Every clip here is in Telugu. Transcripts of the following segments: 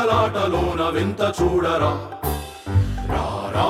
దొంగలాటలోన వింత చూడరా రారా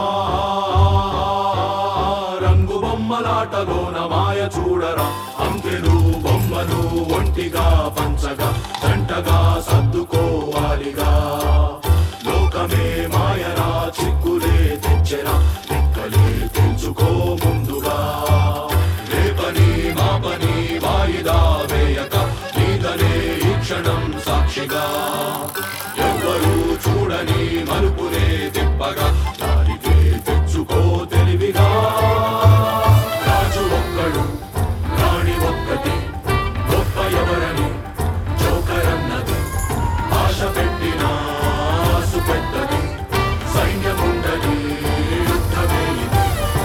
రంగు బొమ్మలాటలోన మాయ చూడరా అంకెలు బొమ్మలు ఒంటిగా పంచగా జంటగా సర్దుకోవాలిగా లోకమే మాయరా చిక్కులే తెచ్చెరా లెక్కలే తెంచుకో ముందుగా రేపని మాపని వాయిదా వేయక నీదనే ఈ క్షణం సాక్షిగా ఎవ్వరూ చూడని మలుపునే తిప్పగా దారికే తెచ్చుకో తెలివిగా రాజు ఒక్కడు రాణి ఒక్కటి గొప్ప ఎవరని జోకరన్నది ఆశ పెట్టిన ఆసు పెద్దది సైన్యముండని యుద్ధమే ఇది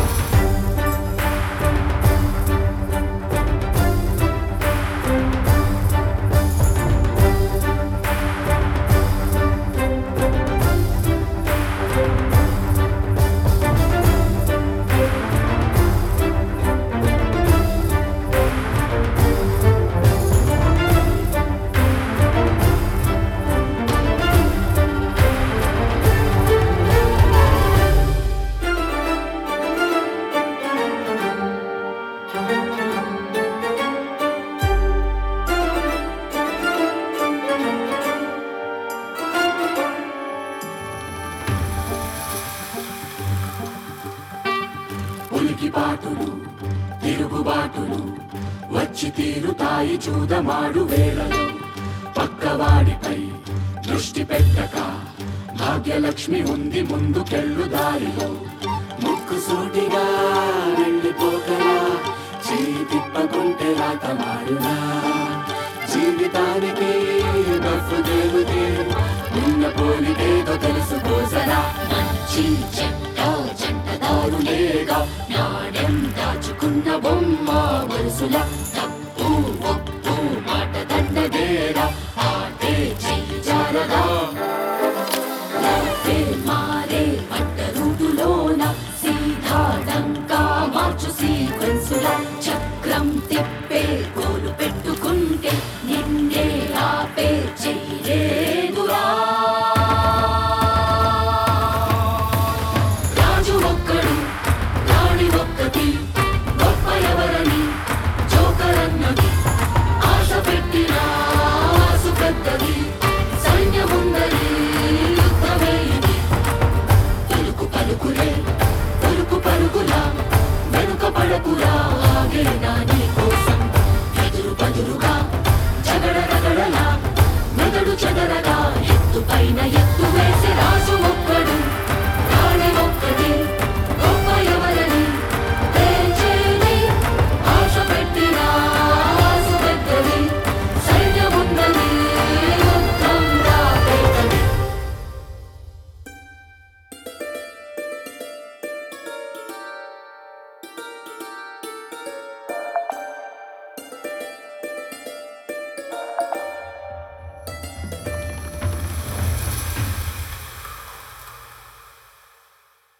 ఉలికిపాటులు తిరుగుబాటులు వచ్చి తీరుతాయి చూదమాడు వేళలో పక్కవాడిపై దృష్టి పెట్టక భాగ్యలక్ష్మి ఉంది ముందుకెళ్ళు దారిలో ముక్కు సూటిగా వెళ్ళిపోకరా చేయి తిప్పకుంటే రాత మారునా జీవితానికి బఫ్ దేవుదే ఉన్న పోలిదేదో తెలుసుకోసరా మంచి చెడ్డ జంటదారులేగా నాణ్యం దాచుకున్న బొమ్మ వరుసుల తప్పు ఒప్పు మాట దండదేరా ఆటే చెయ్యి జారదా నవ్వే మారే పట్ట రూటులోన సీధాడంకా మార్చు సీక్వెన్సుల చక్రం తిప్పే గోలు పెట్టుకుంటే నిన్నే ఆపే చెయ్యలేదురా రాజు ఒక్కడు రాణి ఒక్కటి గొప్ప ఎవరని జోకరన్నది ఆశ పెట్టిన ఆసు పెద్దది సైన్యముందరి యుద్ధమే ఇది పలుకు పలుకులే పలుకు పలుకులా వెనుక పడకురా ఆగే నాని